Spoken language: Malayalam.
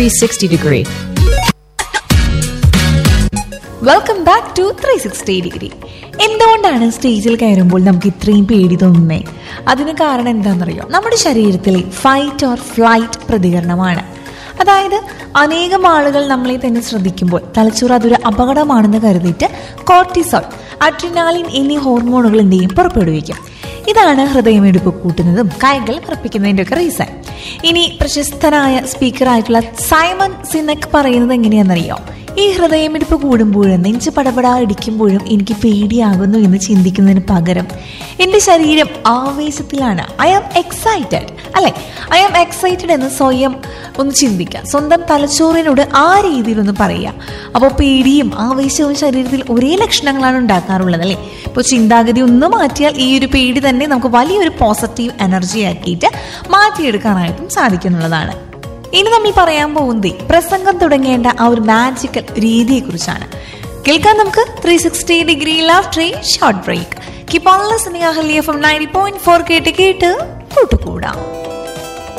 360 degree. Welcome back to three sixty degree എന്തുകൊണ്ടാണ് സ്റ്റേജിൽ കയറുമ്പോൾ നമുക്ക് ഇത്രയും പേടി തോന്നുന്നത് അതിന് കാരണം എന്താണെന്നറിയോ നമ്മുടെ ശരീരത്തിലെ ഫൈറ്റ് ഓർ ഫ്ലൈറ്റ് പ്രതികരണമാണ് അതായത് അനേകം ആളുകൾ നമ്മളെ തന്നെ ശ്രദ്ധിക്കുമ്പോൾ തലച്ചോറ് അതൊരു അപകടമാണെന്ന് കരുതിയിട്ട് കോർട്ടിസോൾ അഡ്രിനാലിൻ എന്നീ ഹോർമോണുകൾ എന്ത് ചെയ്യും പുറപ്പെടുവിക്കും ഇതാണ് ഹൃദയമിടിപ്പ് കൂട്ടുന്നതും കൈകൾ വിറപ്പിക്കുന്നതിൻ്റെ ഒക്കെ റീസൺ ഇനി പ്രശസ്തനായ സ്പീക്കറായിട്ടുള്ള സൈമൺ സിനക് പറയുന്നത് എങ്ങനെയാണെന്നറിയോ ഈ ഹൃദയമിടിപ്പ് കൂടുമ്പോഴും നെഞ്ച് പടപടാ ഇടിക്കുമ്പോഴും എനിക്ക് പേടിയാകുന്നു എന്ന് ചിന്തിക്കുന്നതിന് പകരം എൻ്റെ ശരീരം ആവേശത്തിലാണ് ഐ ആം എക്സൈറ്റഡ് അല്ലെ ഐ ആം എക്സൈറ്റഡ് എന്ന് സ്വയം ഒന്ന് ചിന്തിക്കുക സ്വന്തം തലച്ചോറിനോട് ആ രീതിയിലൊന്ന് പറയുക അപ്പോൾ പേടിയും ആവേശവും ശരീരത്തിൽ ഒരേ ലക്ഷണങ്ങളാണ് ഉണ്ടാക്കാറുള്ളത് അല്ലേ ഇപ്പോൾ ചിന്താഗതി ഒന്ന് മാറ്റിയാൽ ഈ ഒരു പേടി തന്നെ നമുക്ക് വലിയൊരു പോസിറ്റീവ് എനർജി ആക്കിയിട്ട് മാറ്റിയെടുക്കാനായിട്ടും സാധിക്കുന്നുള്ളതാണ് ഇനി നമ്മൾ പറയാൻ പോകുന്നത് പ്രസംഗം തുടങ്ങേണ്ട ആ ഒരു മാജിക്കൽ രീതിയെ കുറിച്ചാണ് കേൾക്കാൻ നമുക്ക് three sixty degree laugh tree short break keep on listening Ahalya from ninety point four കേട്ട് കേട്ട് കൂട്ടുകൂടാം